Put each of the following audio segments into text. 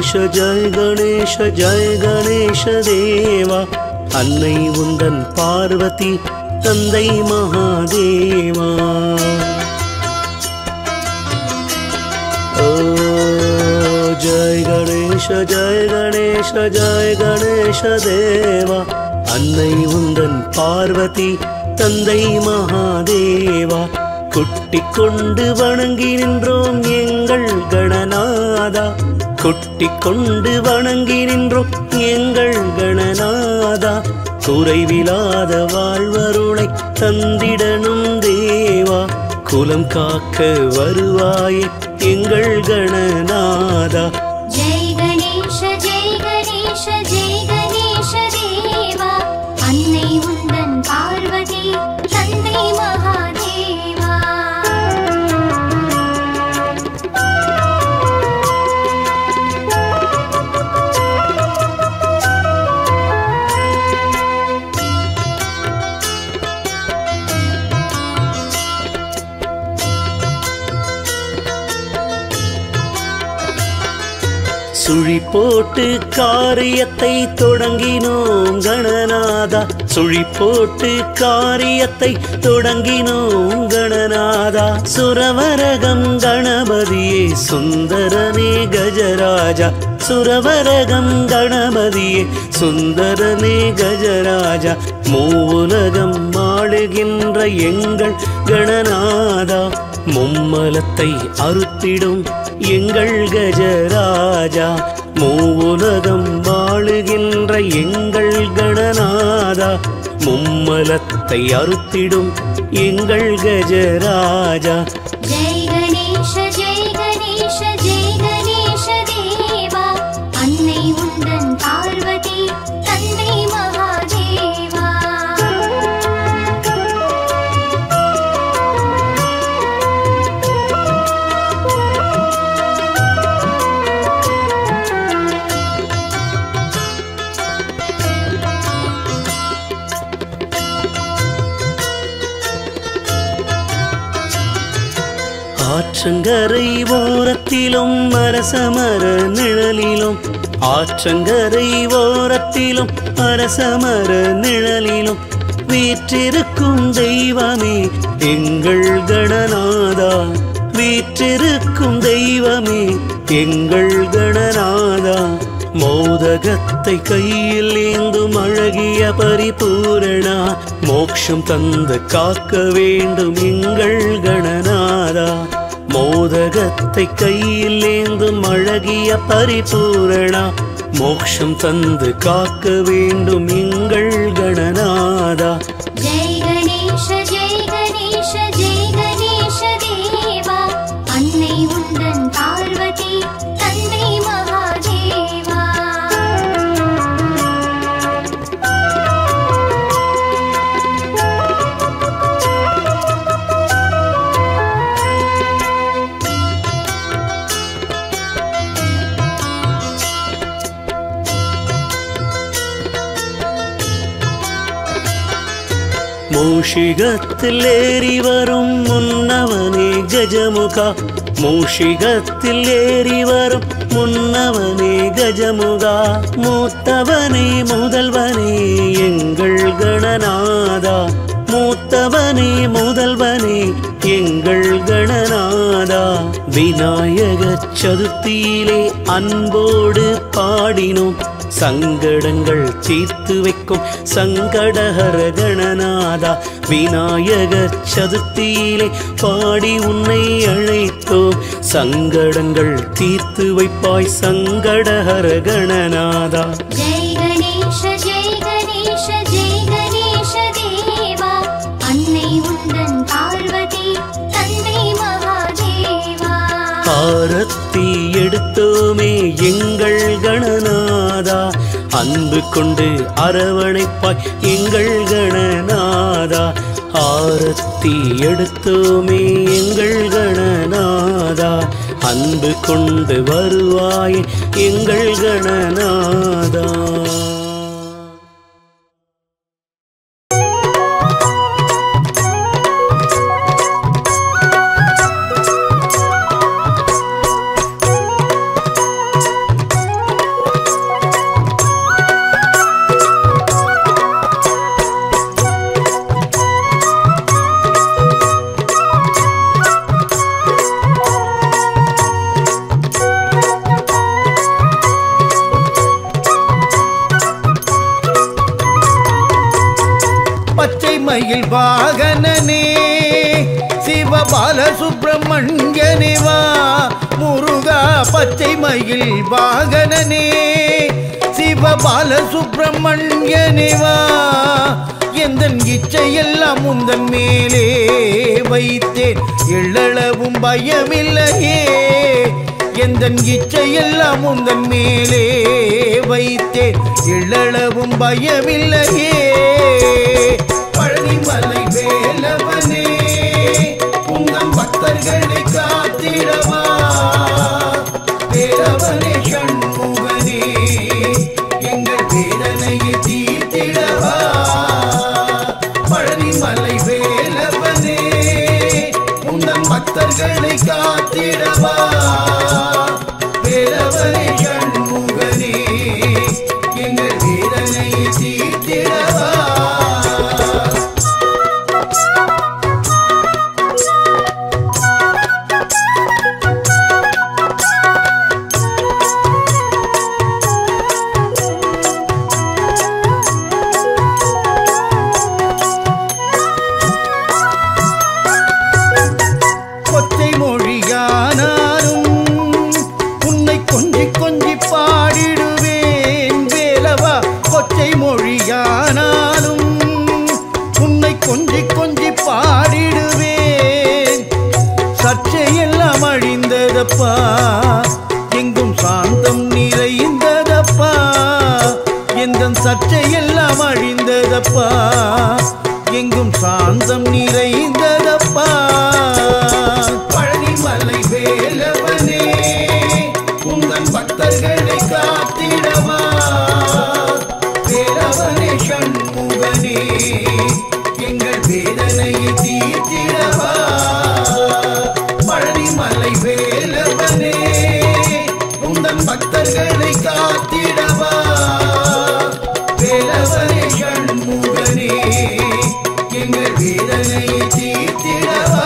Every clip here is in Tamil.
கணேஷ ஜெய கணேஷ ஜெய கணேஷ தேவா அன்னை உந்தன் பார்வதி தந்தை மகாதேவா ஓ ஜெய கணேஷ ஜெய கணேஷ ஜெய கணேஷ தேவா அன்னை உந்தன் பார்வதி தந்தை மகாதேவா குட்டிக் கொண்டு வணங்கி நின்றோம் எங்கள் கணநாதா கொட்டிக் கொண்டு வணங்கி நின்றோம் எங்கள் கணநாதா குறைவிலாத வாழ்வருளை தந்திடனும் தேவா குலம் காக்க வருவாயே எங்கள் கணநாதா ஜெய் கணேஷ ஜெய் கணேஷ ஜெய் கணேஷ தேவா அன்னை உந்தன் பார்வதி தந்தை மகாதேவா சுழி போட்டு காரியத்தை தொடங்கினோம் கணநாதா சுழி போட்டு காரியத்தை தொடங்கினோம் கணநாதா சுரவரகம் கணபதியே சுந்தரனே கஜராஜா சுரவரகம் கணபதியே சுந்தரனே கஜராஜா மூவுலகம் ஆளுகின்ற எங்கள் கணநாதா மும்மலத்தை அறுத்திடும் எங்கள் கஜராஜா மூவுலகம் வாழுகின்ற எங்கள் கணநாதா மும்மலத்தை அறுத்திடும் எங்கள் கஜராஜா ஜெய் கணேஷ ஜெய் கணேஷ ஜெய் கணேஷ தேவா அன்னை உந்தன் பார்வதி தந்தை மகாதேவா ஆற்றங்கரை ஓரத்திலும் அரசமர நிழலிலும் ஆற்றங்கரை ஓரத்திலும் அரசமர நிழலிலும் வீற்றிருக்கும் தெய்வமே எங்கள் கணநாதா வீற்றிருக்கும் தெய்வமே எங்கள் கணநாதா மோதகத்தை கையில் ஏந்தும் அழகிய பரிபூரணா மோக்ஷம் தந்து காக்க வேண்டும் எங்கள் கணநாதா மோதகத்தை கையில் ஏந்தும் அழகிய பரிபூரணா மோக்ஷம் தந்து காக்க வேண்டும் எங்கள் கணநாதா ஜெய் கணேஷ ஜெய் கணேஷ ஜெய் கணேஷ தேவா அன்னை உந்தன் பார்வதி தந்தை மகாதேவா மூஷிகத்தில் ஏறி வரும் முன்னவனே கஜமுகா மூஷிகத்தில் ஏறி வரும் முன்னவனே கஜமுகா மூத்தவனே முதல்வனே எங்கள் கணநாதா மூத்தவனே முதல்வனே எங்கள் கணநாதா விநாயக சதுர்த்தியிலே அன்போடு பாடினோம் சங்கடங்கள் தீர்த்து வைக்கும் சங்கடஹர கணநாதா விநாயக சதுர்த்தியிலே பாடி உன்னை அழைத்தோம் சங்கடங்கள் தீர்த்து வைப்பாய் சங்கடஹர கணநாதா ஜெய் கணேஷ ஜெய் கணேஷ ஜெய் கணேஷ தேவா அன்னை உந்தன் பார்வதி தந்தை மகாதேவா ஆரத்தி எடுத்தோமே எங்கள் கணநாதா அன்பு கொண்டு அரவணைப்பாய் எங்கள் கணநாதா ஆரத்தி எடுத்தோமே எங்கள் கணநாதா அன்பு கொண்டு வருவாய் எங்கள் கணநாதா பாலசுப்பிரமணியனே வா முருகா பச்சை மயில் வாகனனே சிவ பாலசுப்பிரமணியனே வா எந்தன் இச்சையெல்லாம் உந்தன் மேலே வைத்தேன் எள்ளளவும் பயமில்லையே எந்தன் இச்சையெல்லாம் உந்தன் மேலே வைத்தேன் எள்ளளவும் பயமில்லையே பழனிமலை வேலவனே உந்தன் பக்தர்களை காத்திடவா வேலவனே சண்முகனே எங்கள் வேதனையை தீர்த்திடவா பழனிமலை வேலவனே உந்தன் பக்தர்களை காத்திடவா வேலவனே சண்முகனே எங்கள் வேதனையை தீர்த்திடவா கொச்சை மொழியானாலும் உன்னை கொஞ்சி கொஞ்சி பாடிடுவேன் வேலவா கொச்சை மொழியானாலும் உன்னை கொஞ்சி கொஞ்சி பாடிடுவேன் சர்ச்சையெல்லாம் அழிந்ததப்பா எங்கும் சாந்தம் நிறைந்ததப்பா எந்த சர்ச்சையெல்லாம் அழிந்ததப்பா எங்கும் சாந்தம் நிறைந்ததப்பா பழனிமலை வேலவனே உந்தன் பக்தர்களை காத்திடவா வேலவனே சண்முகனே எங்கள் வேதனையை தீர்த்திடவா பழனிமலை வேலவனே உந்தன் பக்தர்களை காத்திடவா வேலவனே சண்முகனே எங்கள் வேதனையை தீர்த்திடவா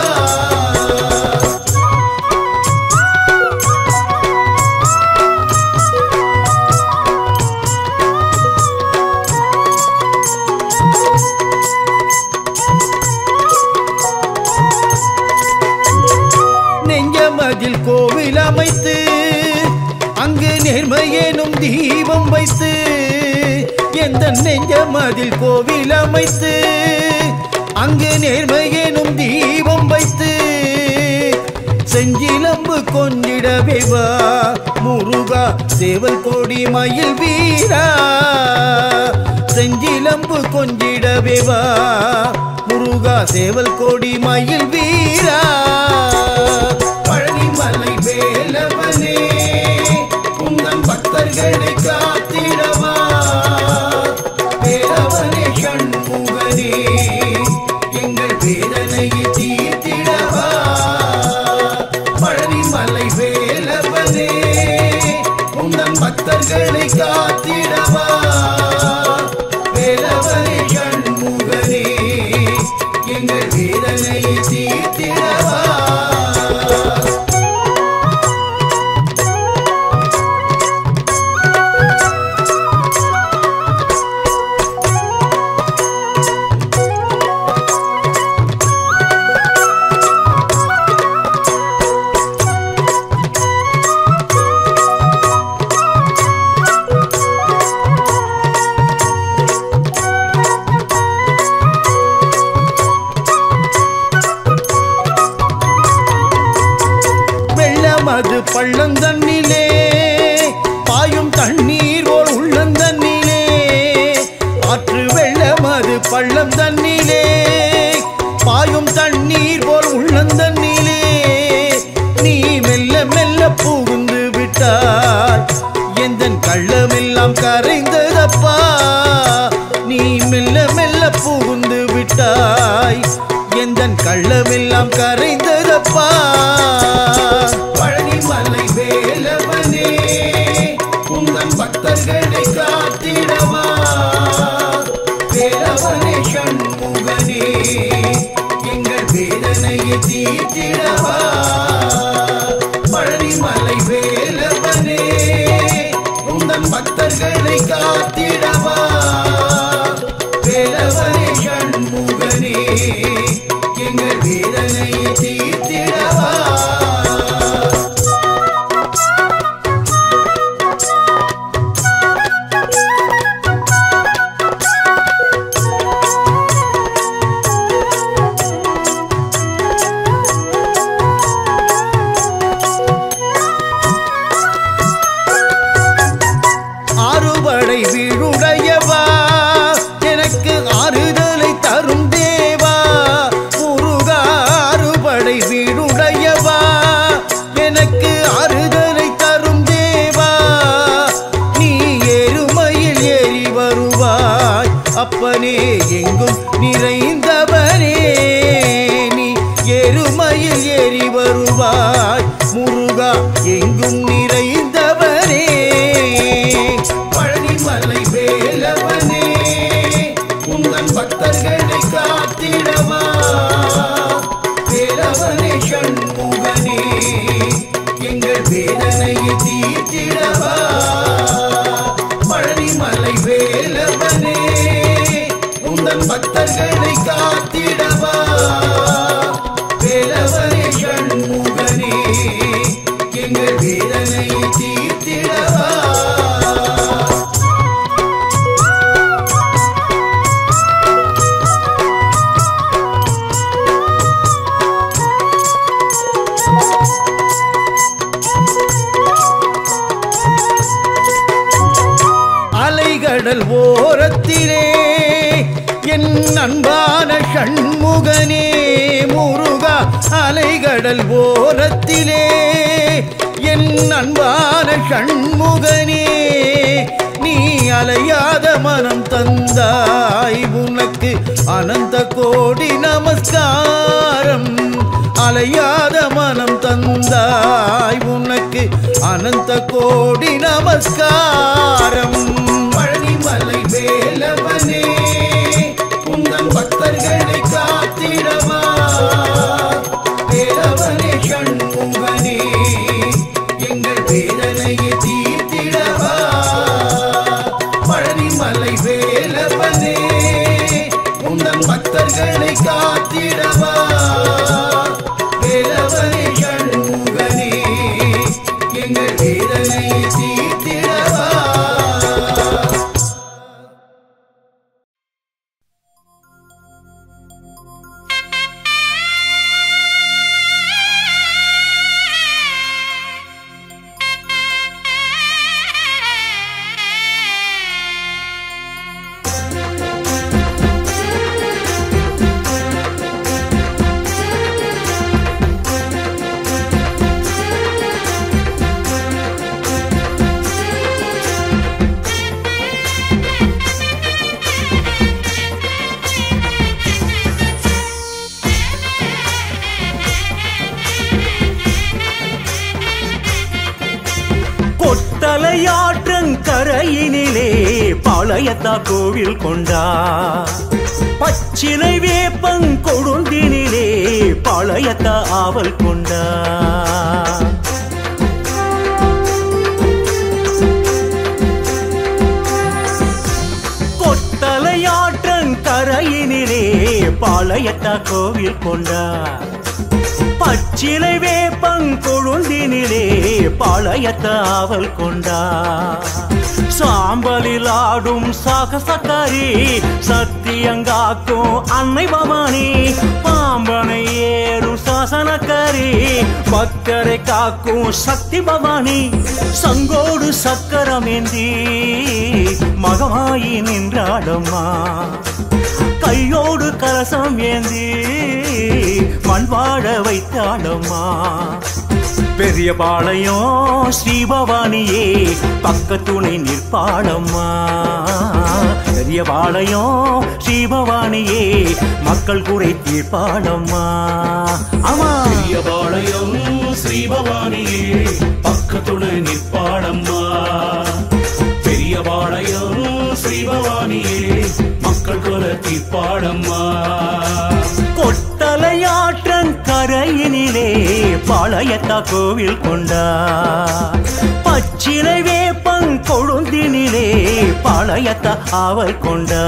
நெஞ்சமதில் கோவில் அமைத்து அங்கு நேர்மையேனும் தீபம் வைத்து எந்த நெஞ்சமதில் கோவில் அமைத்து அங்கு நேர்மையேனும் தீபம் வைத்து செஞ்சிலம்பு கொஞ்சிடவே வா முருகா சேவல் கொடி மயில் வீரா செஞ்சிலம்பு கொஞ்சிடவே வா முருகா சேவல் கொடி மயில் வீரா பழனிமலை வேலவனே உந்தன் பக்தர்களை காத்திடவா வேலவனே சண்முகனே எங்கள் வேதனையை தீர்த்திடவா பழனிமலை வேலவனே உந்தன் பக்தர்களை காத்திடவா வேலவனே சண்முகனே எங்கள் வேதனையை தீர்த்திடவா வெள்ளம் அது பள்ளந்தண்ணிலே பாயும் தண்ணீர் ஓர் உள்ளந்தண்ணிலே ஆற்று வெள்ளம் அது பள்ளம் தண்ணிலே பாயும் தண்ணீர் போல் உள்ளந்தண்ணிலே நீ மெல்ல மெல்ல புகுந்து விட்டாய் எந்தன் கள்ளமெல்லாம் கரைந்ததப்பா நீ மெல்ல மெல்ல புகுந்து விட்டாய் எந்தன் கள்ளமெல்லாம் கரைந்ததப்பா பழனிமலை வேலவனே உந்தன் பக்தர்களை காத்திடவா வேலவனே சண்முகனே எங்கள் வேதனையை தீர்த்திடவா பழனிமலை வேலவனே உந்தன் பக்தர்களை காத்திடவா வேலவனே சண்முகனே எங்கள் வேத வேதனையை தீர்த்திடவா ஆறுபடை வீடுடையவா எனக்கு ஆறுதலை தரும் தேவா முருகா ஆறுபடை வீடுடையவா எனக்கு ஆறுதலை தரும் தேவா நீ எருமையில் ஏறி வருவாய் அப்பனே எங்கும் நிறைந்தவனே நீ எருமையில் ஏறி வருவாய் முருகா எங்கும் நிறைந்தவனே பழனிமலை வேலவனே உங்கள் பக்தர்களை காத்திடவா வேலவனே சண்முகனே எங்கள் வேதனையை தீர்த்திடவா பழனிமலை வேலவனே உங்கள் பக்தர்களை காத்திடவா வேலவனே சண்முகனே எங்கள் வேதனையை தீர்த்திடவா அலைகடல் ஓரத்திலே என் அன்பான ஷண்முகனே முருகா அலைகடல் ஓரத்திலே என் அன்பான ஷண்முகனே நீ அலையாத மனம் தந்தாய் உனக்கு அனந்த கோடி நமஸ்காரம் அலையாத மனம் தந்தாய் உனக்கு அனந்த கோடி நமஸ்காரம் பழனிமலை வேலவனே உங்கள் பக்தர்களை காத்திடவா வேலவனே சண்முகனே எங்கள் வேதனையை தீர்த்திடவா பழனிமலை வேலவனே உங்கள் பக்தர்களை காத்திடவா வேலவனே சண்முகனே எங்கள் வேதனையை தீர்த்திடவா கொட்டலையாற்றங்கரையினிலே பழையத்தா கோவில் கொண்டா பச்சிலை வேப்பங்கொழுந்தினிலே பழையத்தா ஆவல் கொண்டா கொட்டலையாற்றங்கரையினிலே பாளையத்தா கோவில் கொண்டா பச்சிலை வேப்பங்கொழுந்தினிலே பாளையத்தாவல் கொண்டா சாம்பலில் ஆடும் சாகசக்காரி சத்தியங்காக்கும் அன்னை பவானி பாம்பனை ஏறும் சாசனக்காரி பக்கரை காக்கும் சக்தி பவானி சங்கோடு சக்கரமேந்தி மகமாயி நின்றாடம்மா கையோடு கலசம் ஏந்தி மண் வாழ வைத்தாளம்மா பெரிய பாளையம் ஸ்ரீபவானியே பக்கத்துணை நிற்பாளம்மா பெரிய பாளையம் ஸ்ரீபவானியே மக்கள் குறை தீர்ப்பாளம்மா ஆமா பாளையம் ஸ்ரீபவானியே பக்கத்துணை நிற்பாடம்மா பெரிய பாளையம் ஸ்ரீபவானியே மக்கள் குல தீர்ப்பாடம்மா கொட்டலையாற்றன் கரையினிலே பாளையத்தா கோவில் கொண்டா பச்சிலை வேப்பங் கொழுந்தினிலே பாளையத்தா ஆவல் கொண்டா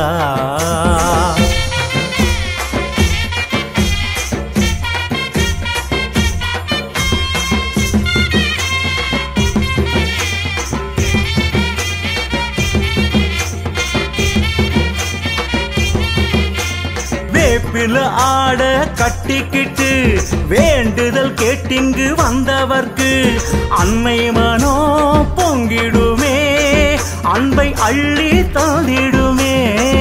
வேப்பில ஆட கட்டிக்கிட்டு வேண்டுதல் கேட்டிங்கு வந்தவர்க்கு அன்னை மனோ பொங்கிடுமே அன்பை அள்ளி தந்திடுமே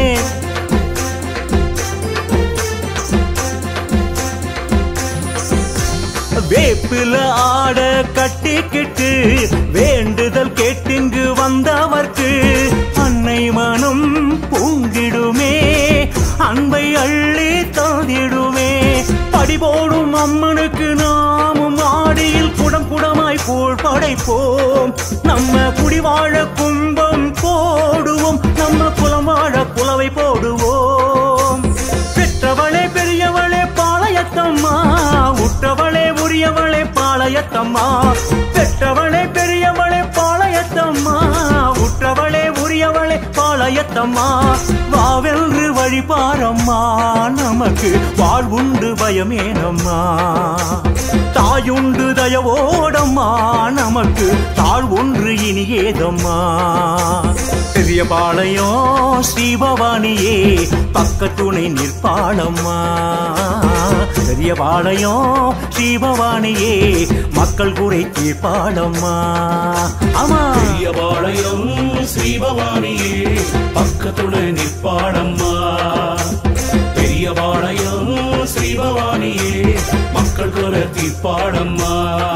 வேப்பில ஆட கட்டிக்கிட்டு வேண்டுதல் கேட்டிங்கு வந்தவர்க்கு அன்னை மனம் பொங்கிடுமே அன்பை அள்ளி தாதிடுமே படிபோடும் அம்மனுக்கு நாமும் ஆடியில் குடம் குடமாய் கூழ் படைப்போம் நம்ம குடிவாழ கும்பம் போடுவோம் நம்ம குலம் வாழ குலவை போடுவோம் பெற்றவளே பெரியவளே பாளையத்தம்மா உற்றவளே உரியவளே பாளையத்தம்மா பெற்றவளே பெரியவளே பாளையத்தம்மா உற்றவளே உரியவளே பாளையத்தம்மா வாவென்று வழிபாரம்மா நமக்கு வாழ்வுண்டு பயமேனம்மா தாயுண்டு தயவோடம்மா நமக்கு தாழ்வொன்று இனி ஏதம்மா பெரிய பாளையம் ஸ்ரீபவானியே பக்கத்துணை நிற்பாளம்மா பெரிய பாளையம் ஸ்ரீபவானியே மக்கள் குறை தீர்ப்பாளம்மா ஆமா பெரியபாளையம் ஸ்ரீபவானியே பக்கத்துணை நிற்பாடம்மா பெரியபாளையம் ஸ்ரீபவானியே மக்கள் குர தீர்ப்பாடம்மா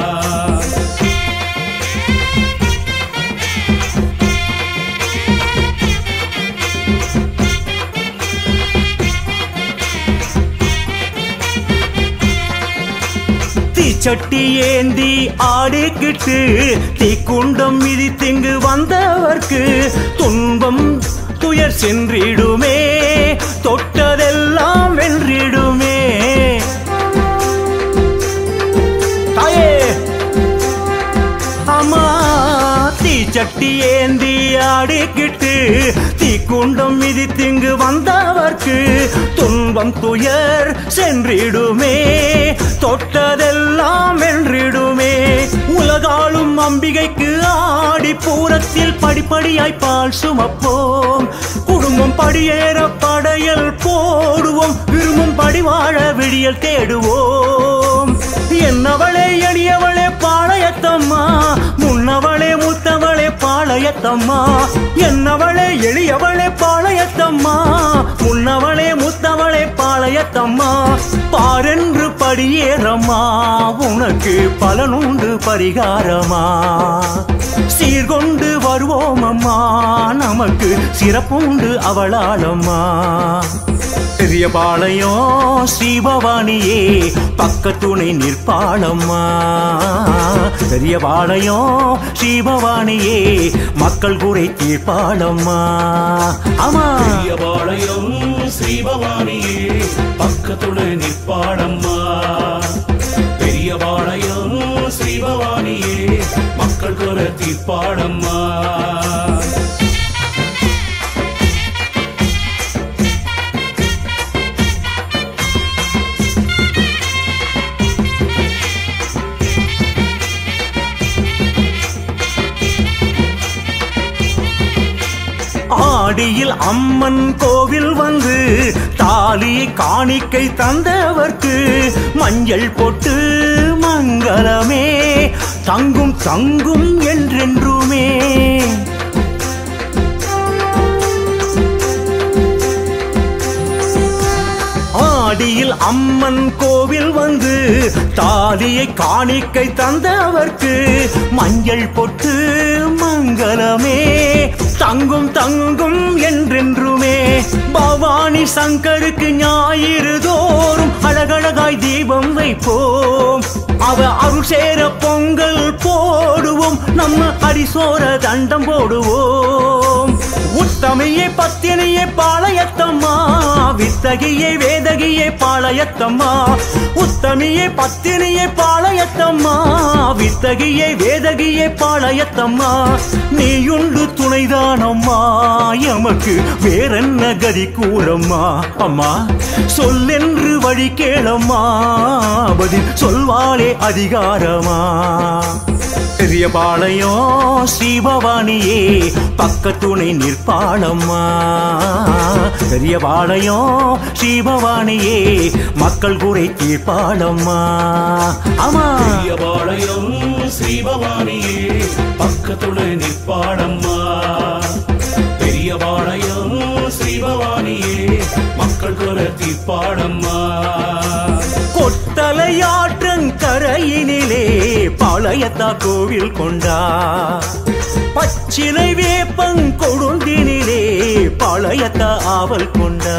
தீச்சட்டி ஏந்தி ஆடிக்கிட்டு தீக்குண்டம் மிதித்திங்கு வந்தவர்க்கு துன்பம் துயர் சென்றிடுமே தொட்டதெல்லாம் வென்றிடுமே தாயே அம்மா தீச்சட்டி ஏந்தி ஆடிக்கிட்டு தீக்குண்டம் மிதித்திங்கு வந்தவர்க்கு துன்பம் துயர் சென்றிடுமே தொட்டதெல்லாம் வென்றிடுமே உலகாளும் அம்பிகைக்கு ஆடி பூரத்தில் படிப்படியாய் பால் சுமப்போம் குடும்பம் படியேற படையல் போடுவோம் விரும்பும் படி வாழ விடியல் தேடுவோம் என்னவளே எளியவளே பாளையத்தம்மா முன்னவளே மூத்தவளே பாளையத்தம்மா என்னவளே எளியவளே பாளையத்தம்மா முன்னவளே மூத்தவளே பாளையத்தம்மா பாரென்று படியேறம்மா உனக்கு பலனுண்டு பரிகாரமா சீர்கொண்டு வருவோம் அம்மா நமக்கு சிறப்புண்டு அவளாளம்மா பெரிய பாளையம் ஸ்ரீபவானியே பக்கத்துணை நிற்பாளம்மா பெரிய பாளையம் ஸ்ரீபவானியே மக்கள் குறை தீர்ப்பாளம்மா ஆமா பெரியபாளையம் ஸ்ரீபவானியே பக்கத்துணை நிற்பாடம்மா பெரியபாளையம் ஸ்ரீபவானியே மக்கள் குர தீர்ப்பாடம்மா ஆடியில் அம்மன் கோவில் வந்து தாலியை காணிக்கை தந்தவர்க்கு மஞ்சள் பொட்டு மங்களமே தங்கும் தங்கும் என்றென்றுமே ஆடியில் அம்மன் கோவில் வந்து தாலியை காணிக்கை தந்தவர்க்கு மஞ்சள் பொட்டு மங்களமே தங்கும் தங்கும் என்றென்றுமே பவானி சங்கருக்கு ஞாயிறு தோறும் அழகழகாய் தீபம் வைப்போம் அவ அருள் சேர பொங்கல் போடுவோம் நம்ம அடிசோர தண்டம் போடுவோம் உத்தமையே பத்தினியே பாளையத்தம்மா வித்தகியே வேதகியே பாளையத்தம்மா உத்தமியே பத்தினியே பாளையத்தம்மா வித்தகியே வேதகியே பாளையத்தம்மா நீயுண்டு துணைதானம்மா எமக்கு வேறென்ன கதி கூறம்மா அம்மா சொல்லென்று வழி கேளம்மா பதில் சொல்வாளே அதிகாரமா பெரியபாளையம் ஸ்ரீபவானியே பக்கத்துணை நிற்பாளம்மா பெரியபாளையம் ஸ்ரீபவானியே மக்கள் குறை தீர்ப்பாளம்மா ஆமா பெரியபாளையம் ஸ்ரீபவானியே பக்கத்துணை நிற்பாடம்மா பெரியபாளையம் ஸ்ரீபவானியே மக்கள் குர தீர்ப்பாடம்மா கொட்டலையாற்றங்கரையினிலே பாளையத்தா கோவில் கொண்டா பச்சிலை வேப்பங்கொழுந்தினிலே பாளையத்தா ஆவல் கொண்டா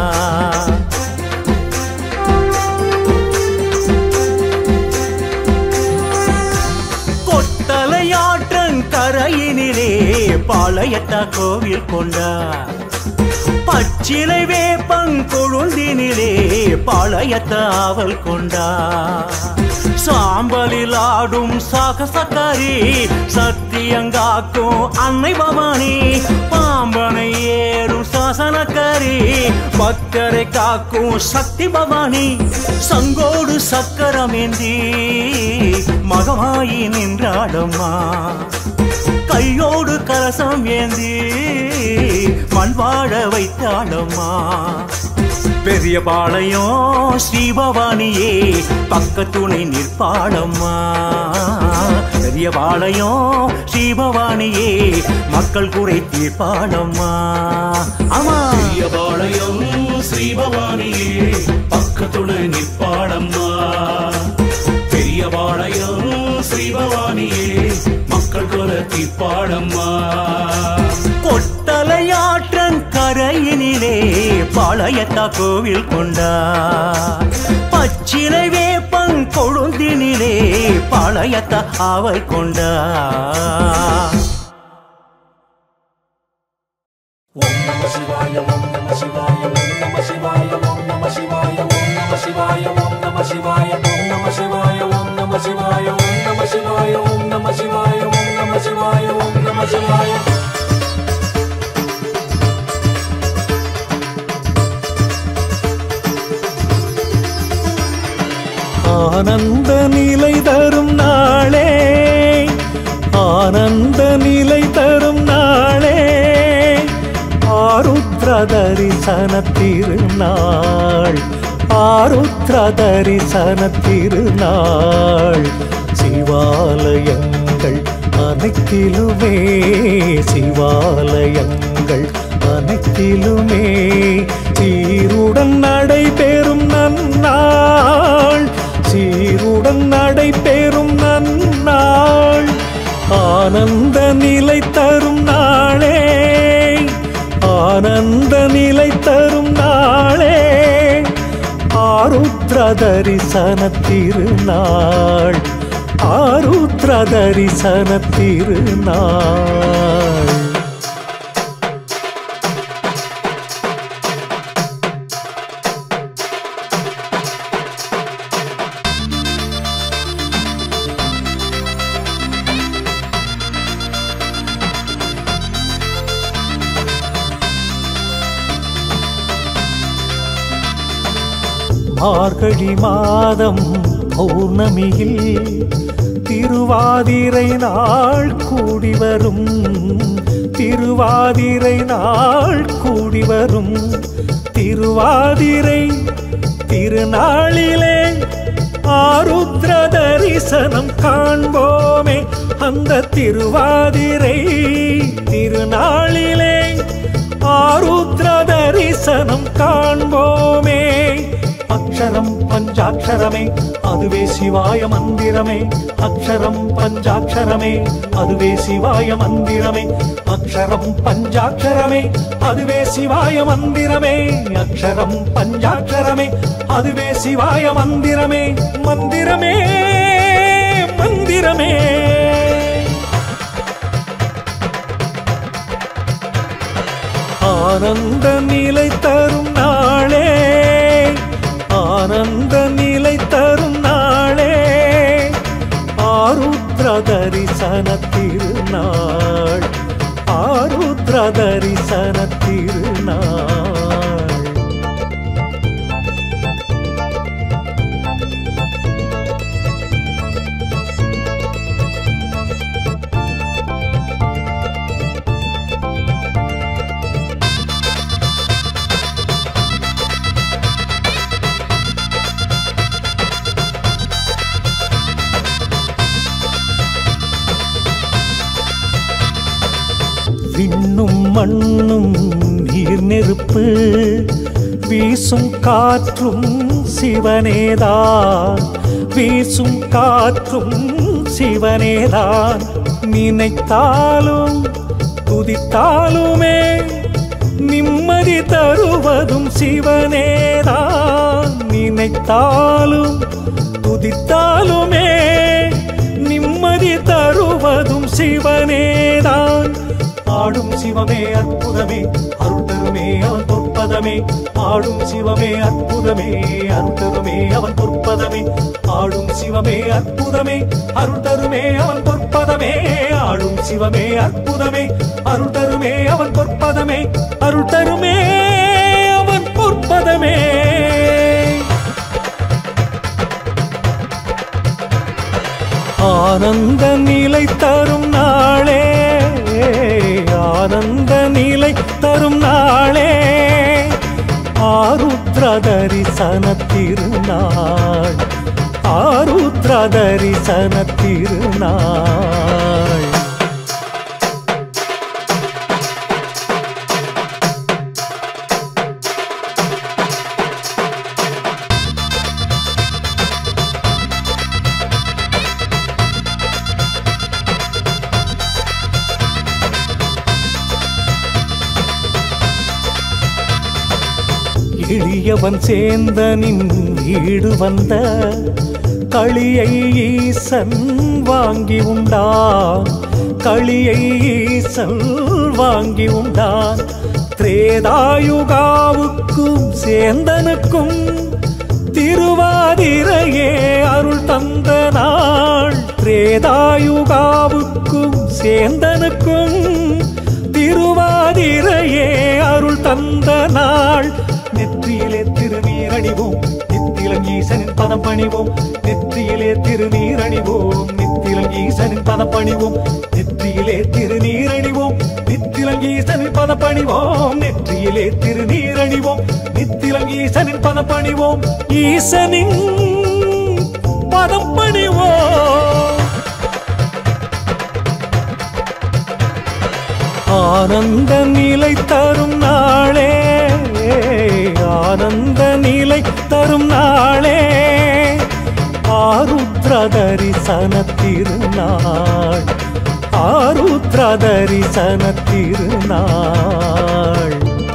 கொட்டலையாற்றங்கரையினிலே பாளையத்தா கோவில் கொண்டா பச்சிலை வேப்பங்கொழுந்தினிலே பாளையத்தாவல் கொண்டா சாம்பலில் ஆடும் சாகசக்காரி சத்தியங்காக்கும் அன்னை பவானி பாம்பனை ஏறும் சாசனக்காரி பக்தரை காக்கும் சக்தி பவானி சங்கோடு சக்கரமேந்தி மகமாயி நின்றாடம்மா கையோடு கலசம் ஏந்தி மண் வாழ வைத்தாளம்மா பெரிய பாளையம் ஸ்ரீபவானியே பக்கத்துணை நிற்பாளம்மா பெரிய பாளையம் ஸ்ரீபவானியே மக்கள் குறை தீர்ப்பாளம்மா ஆமா பெரியபாளையம் ஸ்ரீபவானியே பக்கத்துணை நிற்பாடம்மா பெரியபாளையம் ஸ்ரீபவானியே மக்கள் குர தீர்ப்பாடம்மா கொட்டலையாற்றன் கரையினிலே பாளையத்தா கோவில் கொண்டா பச்சிலை வேப்பங் கொழுந்தினிலே பாளையத்தா ஆவல் கொண்டா ஆனந்த நிலை தரும் நாளே ஆனந்த நிலை தரும் நாளே ஆருத்ர தரிசன திருநாள் ஆருத்ர தரிசன திருநாள் சிவாலயங்கள் அனைத்திலுமே சிவாலயங்கள் அனைத்திலுமே சீருடன் நடைபெறும் நன்னாள் சீருடன் நடைபெறும் நன்னாள் ஆனந்த நிலை தரும் நாளே ஆனந்த நிலை தரும் நாளே ஆருத்ர தரிசன திருநாள் ஆருத்ர தரிசன திருநாள் மார்கழி மாதம் பௌர்ணமியில் திருவாதிரை நாள் கூடி வரும் திருவாதிரை நாள் கூடி வரும் திருவாதிரை திருநாளிலே ஆருத்ர தரிசனம் காண்போமே அந்த திருவாதிரை திருநாளிலே ஆருத்ர தரிசனம் காண்போமே அக்ஷரம் பஞ்சாட்சரமே அதுவே சிவாய மந்திரமே அக்ஷரம் பஞ்சாட்சரமே அதுவே சிவாய மந்திரமே அக்ஷரம் பஞ்சாட்சரமே அதுவே சிவாய மந்திரமே அக்ஷரம் பஞ்சாட்சரமே அதுவே சிவாய மந்திரமே மந்திரமே மந்திரமே ஆனந்த நிலை தரும் நாளே ஆனந்த நிலை தரும் நாளே ஆருத்ர தரிசன திருநாள் ஆருத்ர தரிசன திருநாள் மண்ணும் நீர் நெருப்பு வீசும் காற்றும் சிவனேதான் வீசும் காற்றும் சிவனேதான் நினைத்தாலும் துதித்தாலுமே நிம்மதி தருவதும் சிவனேதான் நினைத்தாலும் துதித்தாலுமே நிம்மதி தருவதும் சிவனேதான் ஆடும் சிவமே அற்புதமே அருள் தருமே அவன் பொற்பதமே ஆடும் சிவமே அற்புதமே அருள் தருமே அவன் பொற்பதமே ஆடும் சிவமே அற்புதமே அருள் தருமே அவன் பொற்பதமே ஆடும் சிவமே அற்புதமே அருள் தருமே அவன் பொற்பதமே அருள் தருமே அவன் பொற்பதமே ஆனந்த நிலை தரும் நாளே ஆனந்த நிலை தரும் நாளே ஆருத்ர தரிசன திருநாள் ஆருத்ர தரிசன திருநாள் எளியவன் சேந்தனின் வீடு வந்த களியை ஈசன் வாங்கி உண்டான் களியை ஈசன் வாங்கி உண்டான் திரேதாயுகாவுக்கும் சேந்தனுக்கும் திருவாதிரையே அருள் தந்த நாள் திரேதாயுகாவுக்கும் சேந்தனுக்கும் திருவாதிரையே அருள் தந்த நாள் நெற்றியிலே திருநீரணிவோம் நித்திலம் ஈசனின் பதம் பணிவோம் நெற்றியிலே திருநீரணிவோம் நித்திலம் ஈசனின் பதம் பணிவோம் நெற்றியிலே திருநீரணிவோம் நித்திலம் ஈசனின் பதம் பணிவோம் நெற்றியிலே திருநீரணிவோம் நித்திலம் ஈசனின் பதம் பணிவோம் ஈசனின் பதம் பணிவோம் ஆனந்த நிலை தரும் நாளே ஆனந்த நிலை தரும் நாளே ஆருத்ர தரிசன திருநாள் ஆருத்ர தரிசன திருநாள்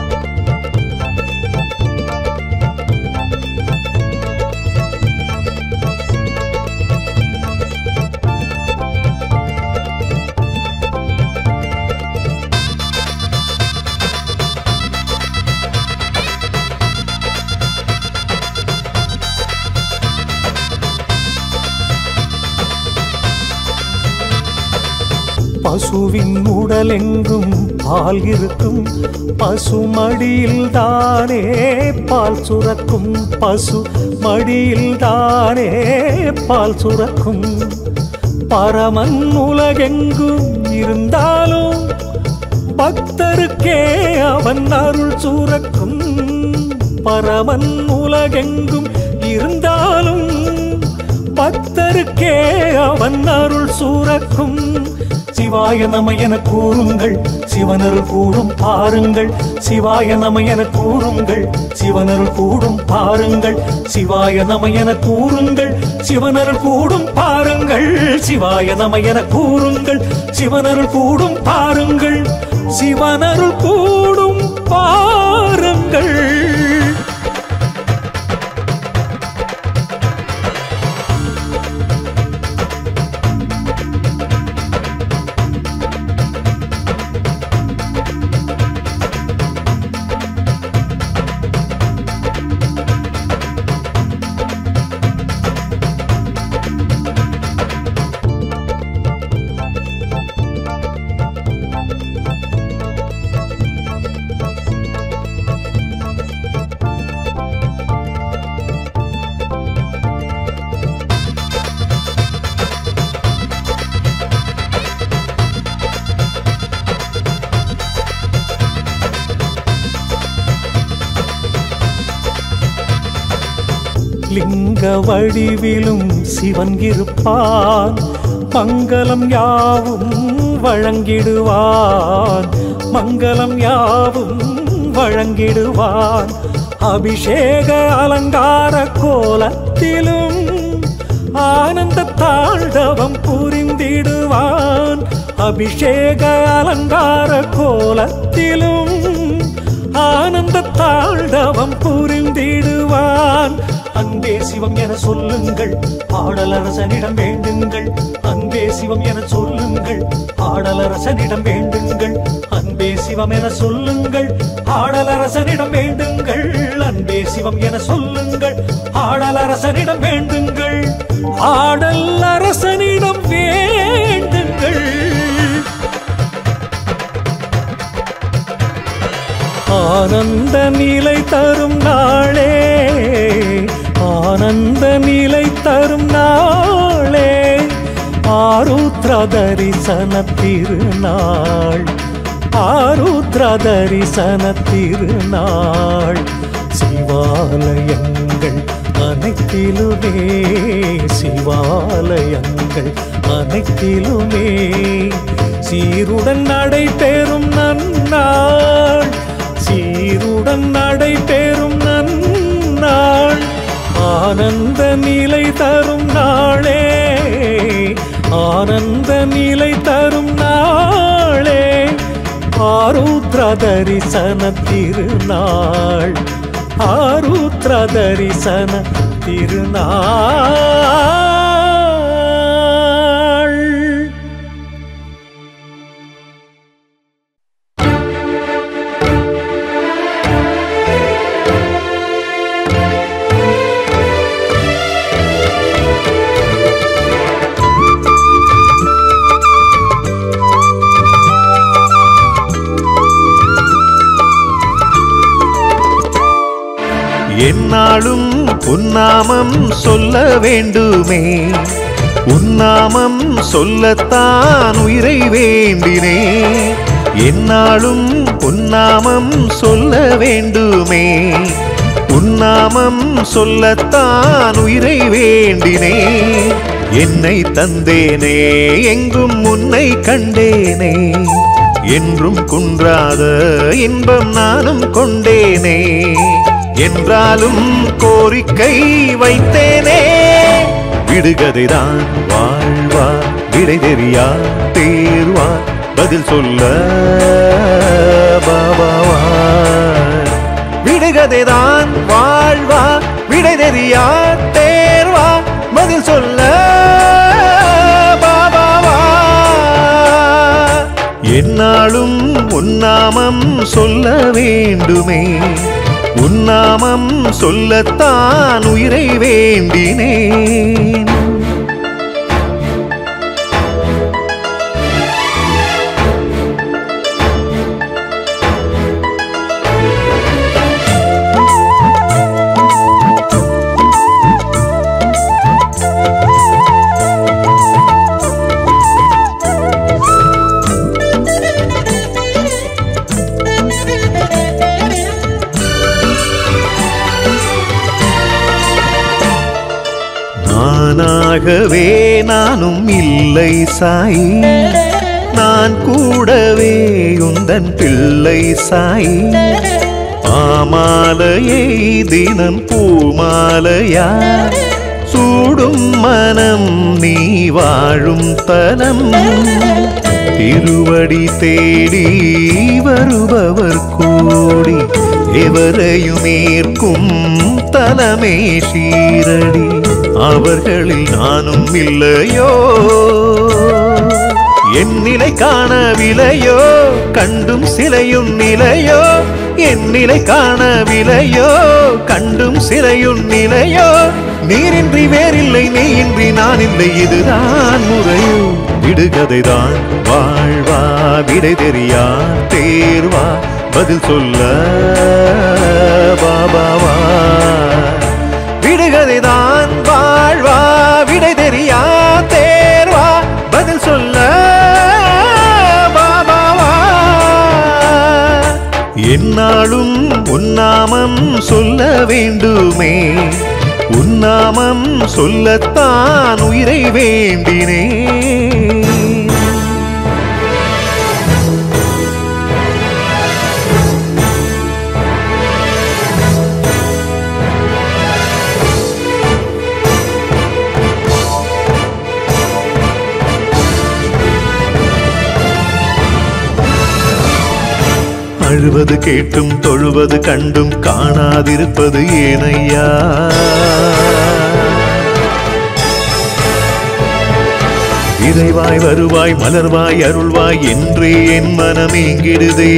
பசுவின் உடலெங்கும் பால் இருக்கும் பசுமடியில் தானே பால் சுரக்கும் பசு மடியில் தானே பால் சுரக்கும் பரமன் உலகெங்கும் இருந்தாலும் பக்தருக்கே அவன் அருள் சுரக்கும் பரமன் உலகெங்கும் இருந்தாலும் பக்தருக்கே அவன் அருள் சூரக்கும் சிவாய நம என கூறுங்கள் சிவனருள் கூடும் பாருங்கள் சிவாய நம என கூறுங்கள் சிவனருள் கூடும் பாருங்கள் சிவாய நம என கூறுங்கள் சிவனருள் கூடும் பாருங்கள் சிவாய நம என கூறுங்கள் சிவனருள் கூடும் பாருங்கள் சிவனருள் கூடும் பாருங்கள் லிங்க வடிவிலும் சிவன் இருப்பான் மங்களம் யாவும் வழங்கிடுவான் மங்களம் யாவும் வழங்கிடுவான் அபிஷேக அலங்கார கோலத்திலும் ஆனந்த தாண்டவம் புரிந்திடுவான் அபிஷேக அலங்கார கோலத்திலும் ஆனந்த தாண்டவம் புரிந்திடுவான் அன்பே சிவம் என சொல்லுங்கள் பாடலரசனிடம் வேண்டுங்கள் அன்பே சிவம் என சொல்லுங்கள் பாடலரசனிடம் வேண்டுங்கள் அன்பே சிவம் என சொல்லுங்கள் ஆடலரசனிடம் வேண்டுங்கள் அன்பே சிவம் என சொல்லுங்கள் ஆடலரசனிடம் வேண்டுங்கள் ஆடல் அரசனிடம் வேண்டுங்கள் ஆனந்த நிலை தரும் நாளே ஆனந்த நிலை தரும் நாளே ஆருத்ர தரிசன திருநாள் ஆருத்ர தரிசன திருநாள் சிவாலயங்கள் அனைத்திலுமே சிவாலயங்கள் அனைத்திலுமே சீருடன் நடைபெறும் நன்னாள் சீருடன் நடைபெறும் நன்னாள் ஆனந்த நிலை தரும் நாளே ஆனந்த நிலை தரும் நாளே ஆருத்ர தரிசன திருநாள் ஆருத்ர தரிசன திருநாள் என்னாலும் உன்னாமம் சொல்ல வேண்டுமே உன்னாமம் சொல்லத்தான் உயிரை வேண்டினே என்னாலும் உன்னாமம் சொல்ல வேண்டுமே உன்னாமம் சொல்லத்தான் உயிரை வேண்டினே என்னை தந்தேனே எங்கும் உன்னை கண்டேனே என்றும் குன்றாத இன்பம் நானும் கொண்டேனே என்றாலும் கோரிக்கை வைத்தேனே விடுகதைதான் வாழ்வா விடை தெரியா தேர்வா பதில் சொல்ல பாபாவா விடுகதைதான் வாழ்வா விடை தெரியா தேர்வா பதில் சொல்ல பாபாவா என்னாலும் உன்னாமம் சொல்ல வேண்டுமே உன்னாமம் சொல்லத்தான் உயிரை வேண்டினேன் நானாகவே நானும் இல்லை சாய் நான் கூடவே உந்தன் பிள்ளை சாய் பாமாலையை தினம் பூமாலையா சூடும் மனம் நீ வாழும் தலம் திருவடி தேடி வருபவர் கூடி எவரையும் ஏற்கும் தலமே ஷீரடி அவர்களில் நானும் இல்லையோ என் நிலை காணவில்லையோ கண்டும் சிலையும் நிலையோ என் நிலை காணவில்லையோ கண்டும் சிலையும் நிலையோ நீரின்றி வேறில்லை நீயின்றி நான் இல்லை இதுதான் முறையோ விடுகதைதான் வாழ்வா விடை தெரியா தேர்வா பதில் சொல்ல பாபாவா விடுகதைதான் வாழ்வா விடை தெரியா தேர்வா பதில் சொல்ல பாபாவா என்னாலும் உன்னாமம் சொல்ல வேண்டுமே உன்னாமம் சொல்லத்தான் உயிரை வேண்டினேன் அழுவது கேட்டும் தொழுவது கண்டும் காணாதிருப்பது ஏனையா இறைவாய் வருவாய் மலர்வாய் அருள்வாய் என்றே என் மனம் இங்கிடுதே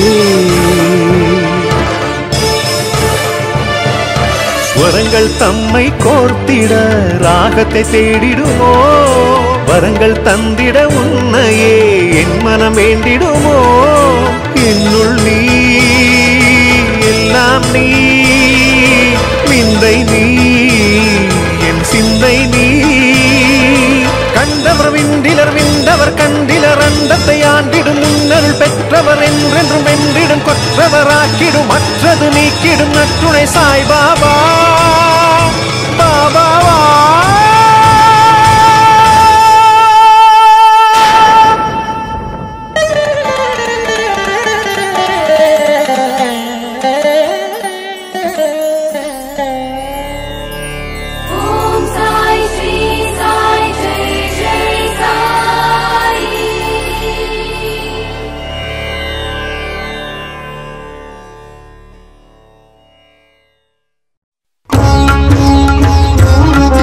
ஸ்வரங்கள் தம்மை கோர்த்திட ராகத்தை தேடிடுமோ வரங்கள் தந்திட உன்னையே என் மனம் வேண்டிடுமோ என்னுள் நீ எல்லாம் நீ விந்தை நீ என் சிந்தை நீ கண்டவர் விண்டிலர் விண்டவர் கண்டிலர் அண்டத்தை ஆண்டிடும் முன்னருள் பெற்றவர் என்றென்றும் வென்றிடும் கொற்றவராக்கிடும் மற்றது நீக்கிடும் நற்றுணை சாய்பாபா பாபாவா ॐ साई श्री साई जय जय साई Thank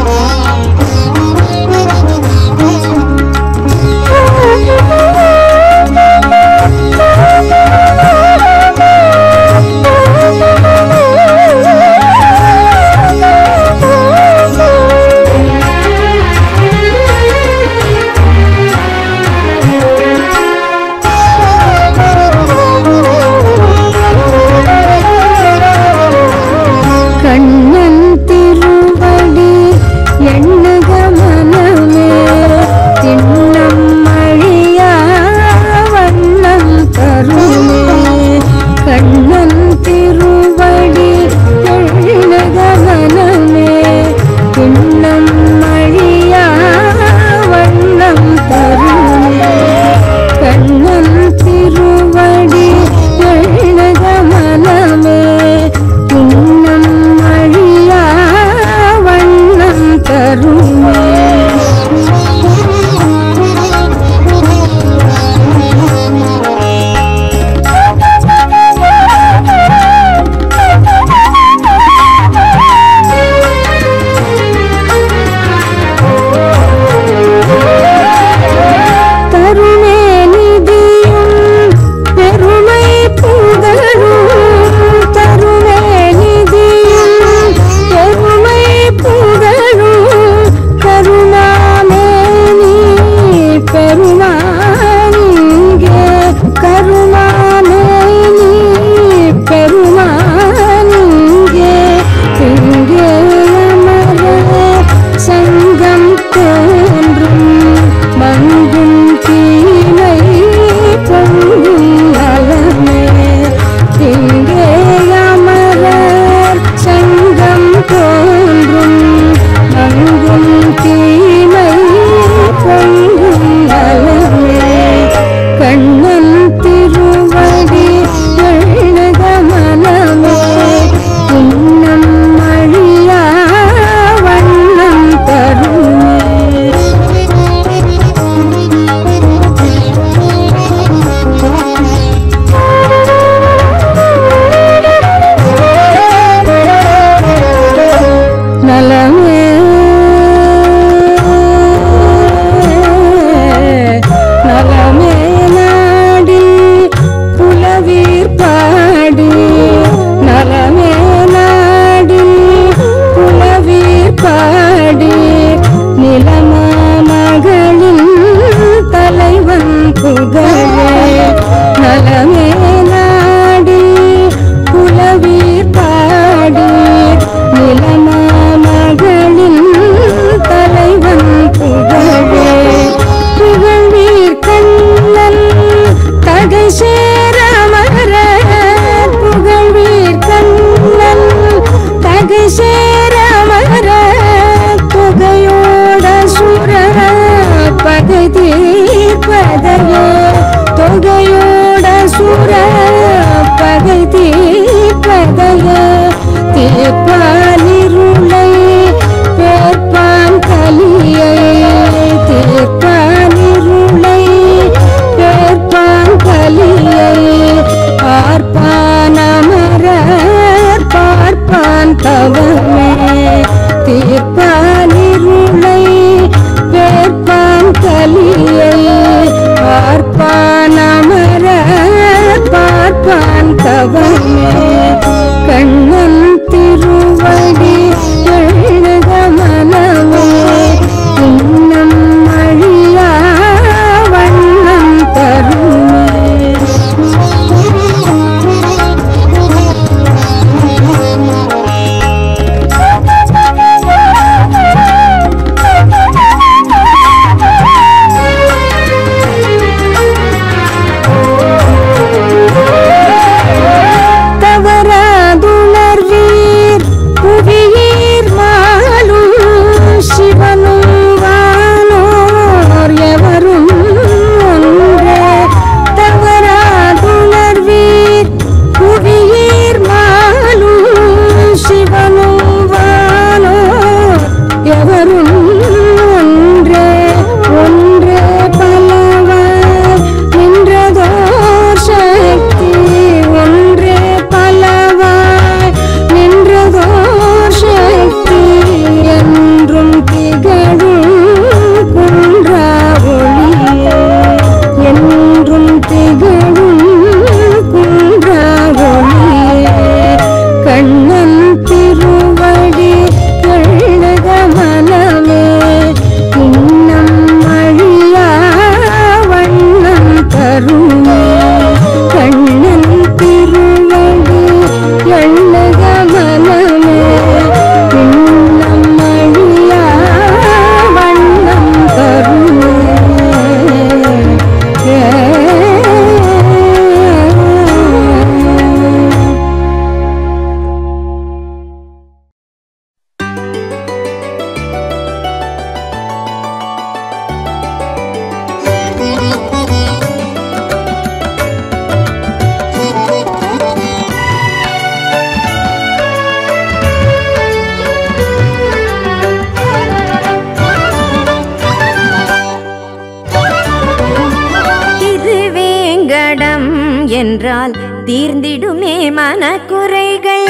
என்றால் தீர்ந்திடுமே மனக்குறைகள்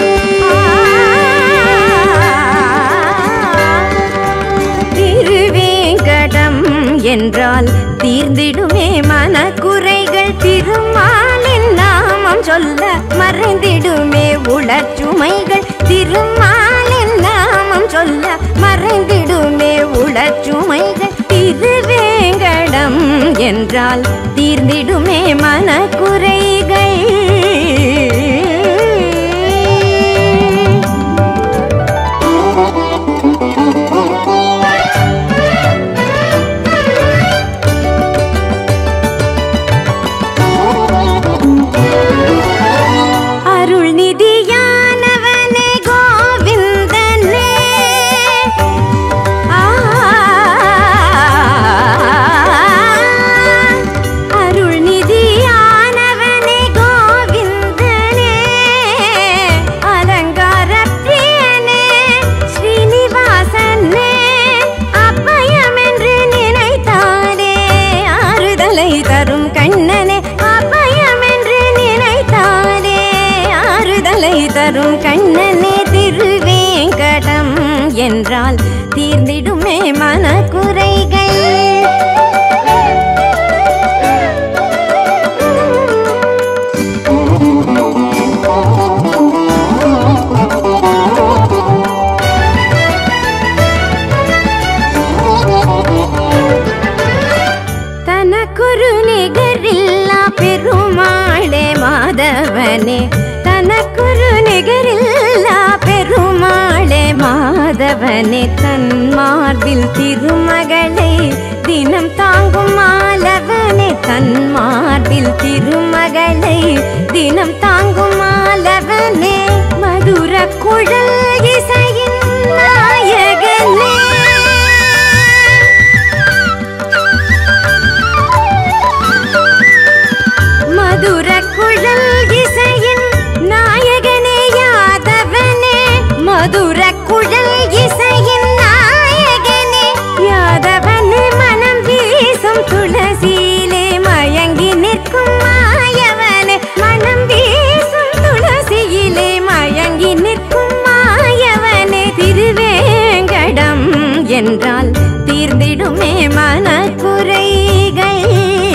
திருவேங்கடம் என்றால் தீர்ந்திடுமே மனக்குறைகள் திருமாலின் நாமம் சொல்ல மறைந்திடுமே உளச்சுமைகள் திருமாலின் நாமம் சொல்ல மறைந்திடுமே உளச்சுமைகள் திருவேங்கடம் என்றால் தீர்ந்திடுமே மனக்குறைகள் அருள் நிதியானவனே கோவிந்தனே ஆ, அருள் நிதியானவனே கோவிந்தனே அலங்கார பிரியனே ஸ்ரீனிவாசனே அபயம் என்று நினைத்தானே ஆறுதலை தரும் கண்ணனே அபயம் என்று நினைத்தானே ஆறுதலை தரும் கண்ணனே திருவேங்கடம் என்றால் தீர்ந்திடுமே மனக்குறைகள் தனக்குரு நிகரில்லா பெருமாளே மாதவனே தனக்குரு நிகரில்லா பெருமாளே மாதவனே தன் மார்பில் திருமகளை தினம் தாங்கும் மாலவனே தன் மார்பில் திருமகளை தினம் தாங்கும் மாலவனே மதுர குழல் இசையின் நாயகனே மதுர குழல் இசையின் நாயகனே யாதவனே மதுர குழல் இசையின் நாயகனே யாதவனே மனம் வீசும் துளசியிலே மயங்கி நிற்கும் மாயவனே மனம் வீசும் துளசியிலே மயங்கி நிற்கும் மாயவனே திருவேங்கடம் என்றால் தீர்ந்திடுமே மனக்குறைகள்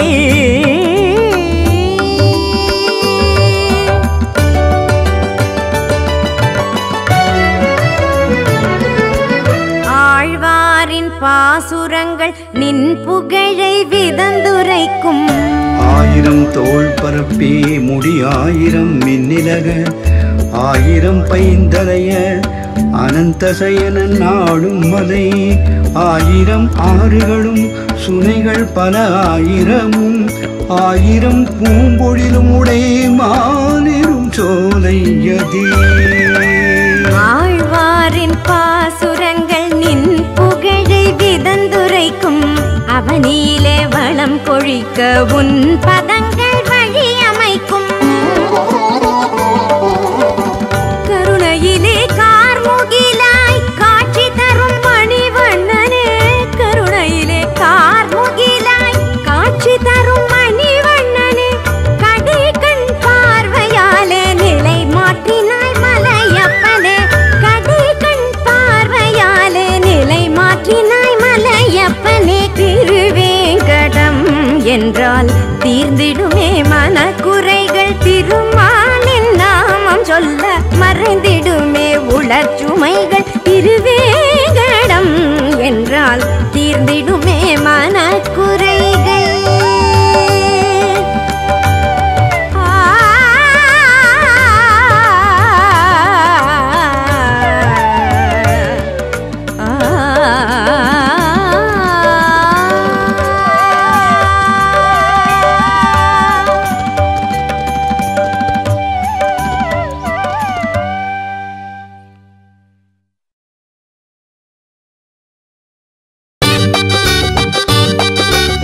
ஆழ்வாரின் பாசுரங்கள் நின் புகழை விதந்துரைக்கும் ஆயிரம் தோள் பரப்பி முடி ஆயிரம் மின்னிலக ஆயிரம் பைந்தலைய அனந்த சயனன் ஆடும் மலை ஆயிரம் ஆறுகளும் சுனைகள் பல ஆயிரமும் ஆயிரம் பூம்பொழிலும் உடை மாலிரும் சோலையதே ஆழ்வாரின் பாசுரங்கள் நின் புகழை விதந்துரைக்கும் அவனியிலே வளம் கொழிக்க உன் பதங்கள் வழி அமைக்கும் கருணையிலே கார்முகிலாய் காட்சி தரும் மணிவண்ணனே கருணையிலே கார்முகிலாய் காட்சி தரும் மணிவண்ணனே கடை கண் பார்வையாலே நிலை மாற்றினாய் மலையப்பனே கடை கண் பார்வையாலே நிலை மாற்றினாய் மலையப்பனே திருவேங்கடம் என்றால் தீர்ந்திடுமே மனக்குறைகள் திருமாலின் நாமம் சொல்ல மறைந்திடுமே உளச்சுமைகள் திருவேங்கடம் என்றால் தீர்ந்திடுமே மனக்குறைகள் ஆ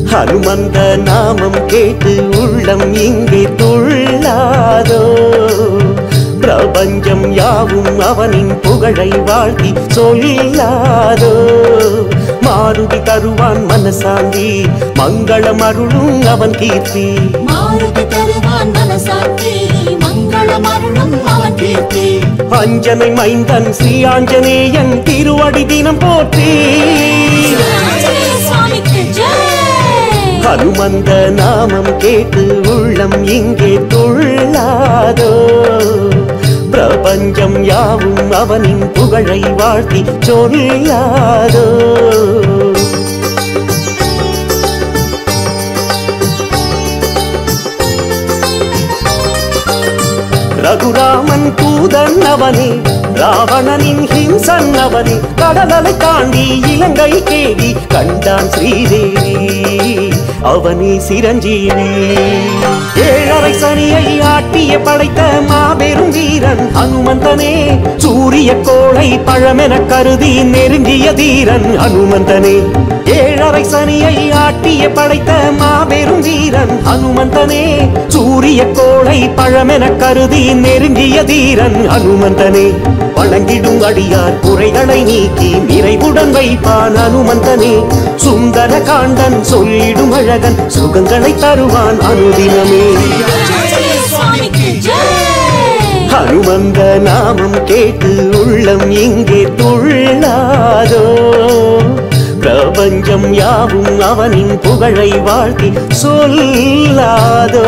ஹனுமந்த நாமம் கேட்டு உள்ளம் இங்கே துள்ளாதோ பிரபஞ்சம் யாவும் அவனின் புகழை வாழ்த்தி சொல்லாதோ மாருதி தருவான் மனசாந்தி மங்களம் அருளும் அவன் கீர்த்தி மாருதி தருவான் மனசாந்தி மங்களம் அருளும் அவன் கீர்த்தி அஞ்சனை மைந்தன் ஸ்ரீ ஆஞ்சநேயன் திருவடி தினம் போற்றி ஆஞ்சநேய சுவாமிக்கு ஜெய் ஹனுமந்த நாமம் கேட்டு உள்ளம் இங்கே துள்ளாதோ பிரபஞ்சம் யாவும் அவனின் புகழை வாழ்த்தி சொல்லாதோ ரகுராமன் தூதன் அவனே ராவணனின் ஹிம்சன் அவனே கடலலை தாண்டி இலங்கை கேடி கண்டான் ஸ்ரீதேவி அவனே சிரஞ்சீவி ஏழரை சனியை ஆட்டிய படைத்த மாபெரும் வீரன் ஹனுமந்தனே சூரிய கோளை பழமென கருதி நெருங்கிய தீரன் ஹனுமந்தனே ஏழரை சனியை ஆட்டிய படைத்த மாபெரும் வீரன் ஹனுமந்தனே சூரிய கோளை பழமென கருதி நெருங்கிய தீரன் ஹனுமந்தனே வணங்கிடும் அடியார் குறைகளை நீக்கி நிறைவுடன் வைப்பான் ஹனுமந்தனே சுந்தர காண்டன் சொல்லிடும் அழகன் சுகங்களை தருவான் அனுதினமே ஆஞ்சநேய சுவாமிக்கு ஜெய் ஹனுமந்த நாமம் கேட்டு உள்ளம் இங்கே துள்ளாதோ பிரபஞ்சம் யாவும் அவனின் புகழை வாழ்த்தி சொல்லாதோ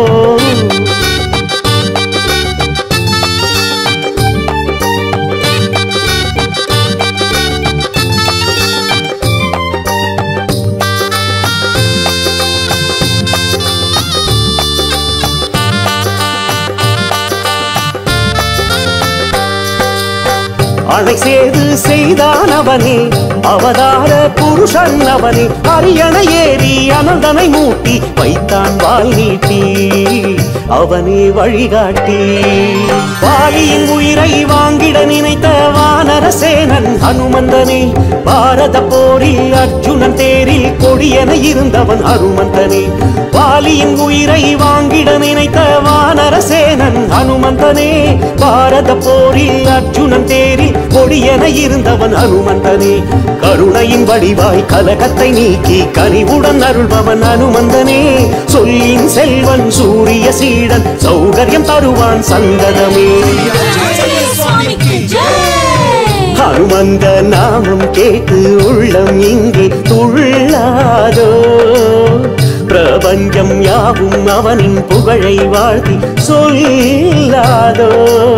அணை சேது செய்தான் அவனே அவதார புருஷன் அவனே அரியணை ஏறி அனந்தனை மூட்டி வைத்தான் வால் நீட்டி அவனே வழிகாட்டி வாலியின் உயிரை வாங்கிட நினைத்த வானர சேனன் ஹனுமந்தனே பாரத போரில் அர்ஜுனன் தேரில் கொடியென இருந்தவன் ஹனுமந்தனே வாலியின் உயிரை வாங்கிட நினைத்த வானர சேனன் ஹனுமந்தனே பாரத போரில் அர்ஜுனன் தேரில் கொடியென இருந்தவன் ஹனுமந்தனே கருணையின் வடிவாய் கலகத்தை நீக்கி கனிவுடன் அருள்பவன் ஹனுமந்தனே சொல்லின் செல்வன் சூரிய சீடன் சௌகரியம் தருவான் சந்ததமே ஆஞ்சநேய சுவாமிக்கு ஜெய் ஹனுமந்த நாமம் கேட்டு உள்ளம் இங்கே துள்ளாதோ பிரபஞ்சம் யாவும் அவனின் புகழை வாழ்த்தி சொல்லாதோ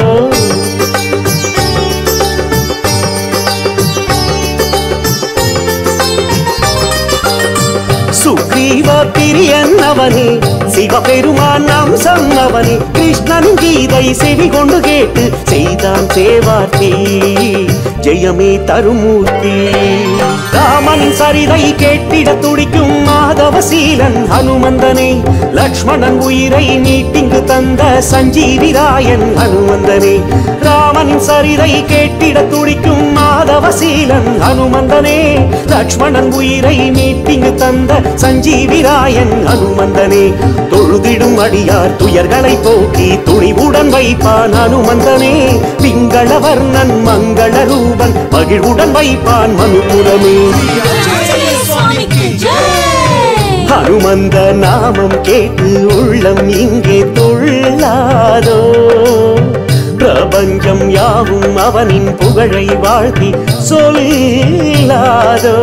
சுக்ரீவ பிரியன் அவனே சிவபெருமான் அம்சம் அவனே கிருஷ்ணன் கீதை செவி கொண்டு கேட்டு செய்தான் சேவார்த்தி ஜெயமே தருமூர்த்தி ராமனின் சரிதை கேட்டிட துடிக்கும் மாதவ சீலன் ஹனுமந்தனே லக்ஷ்மணன் உயிரை மீட்டிங்கு தந்த சஞ்சீவி ராயன் ஹனுமந்தனே ராமனின் சரிதை கேட்டிட துடிக்கும் மாதவ சீலன் ஹனுமந்தனே லக்ஷ்மணன் உயிரை மீட்டிங்கு தந்த சஞ்சீவி ராயன் ஹனுமந்தனே தொழுதிடும் அடியார் துயர்களை போக்கி துணிவுடன் வைப்பான் ஹனுமந்தனே பிங்கள வர்ணன் மங்கள ரூபன் மகிழ்வுடன் வைப்பான் மனுபுரமே ஆஞ்சநேய சுவாமிக்கு ஜெய் ஹனுமந்த நாமம் கேட்டு உள்ளம் இங்கே துள்ளாதோ பிரபஞ்சம் யாவும் அவனின் புகழை வாழ்த்தி சொல்லாதோ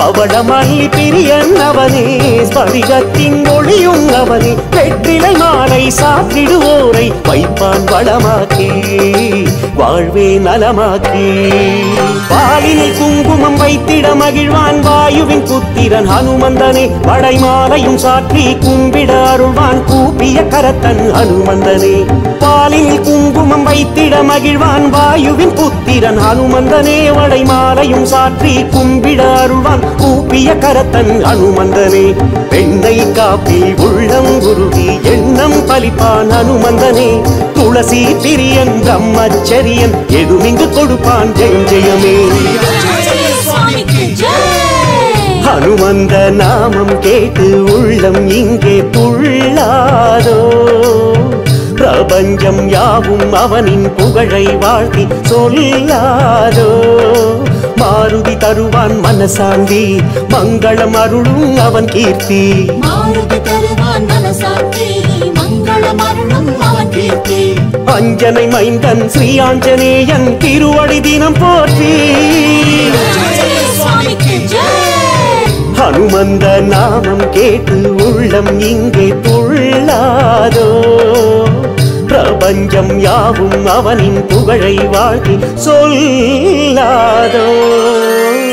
பவளமல்லி பிரியன் அவனே ஸ்படிகத்தின் ஒளியும் அவனே வெற்றிலை மாலை சாத்திடுவோரை வைப்பான் வளமாக்கி வாழ்வே நலமாக்கி பாலினில் குங்குமம் வைத்திட மகிழ்வான் வாயுவின் புத்திரன் ஹனுமந்தனே வடை மாலையும் சாற்றி கும்பிட அருள்வான் கூப்பிய கரத்தன் ஹனுமந்தனே பாலினில் குங்குமம் வைத்திட மகிழ்வான் வாயுவின் புத்திரன் ஹனுமந்தனே வடை மாலையும் சாற்றி கும்பிட அருள்வான் கூப்பிய கரத்தன் ஹனுமந்தனே பெண்ணை காப்பி உள்ளம் குருவி எண்ணம் பலிப்பான் ஹனுமந்தனே துளசி பிரியன் பிரம்மச்சரியன் எதுமிங்கு கொடுப்பான் ஜெயமே ஆஞ்சநேய சுவாமிக்கு ஜெய் ஹனுமந்த நாமம் கேட்டு உள்ளம் இங்கே துள்ளாதோ பிரபஞ்சம் யாவும் அவனின் புகழை வாழ்த்தி சொல்லாதோ மாருதி தருவான் மனசாந்தி மங்களம் அருளும் அவன் கீர்த்தி மாருதி தருவான் மனசாந்தி மங்களம் அருளும் அவன் கீர்த்தி அஞ்சனை மைந்தன் ஸ்ரீ ஆஞ்சநேயன் திருவடி தினம் போற்றி ஆஞ்சநேய சுவாமிக்கு ஜெய் ஹனுமந்த நாமம் கேட்டு உள்ளம் இங்கே துள்ளாதோ பிரபஞ்சம் யாவும் அவனின் புகழை வாழ்த்தி சொல்லாதோ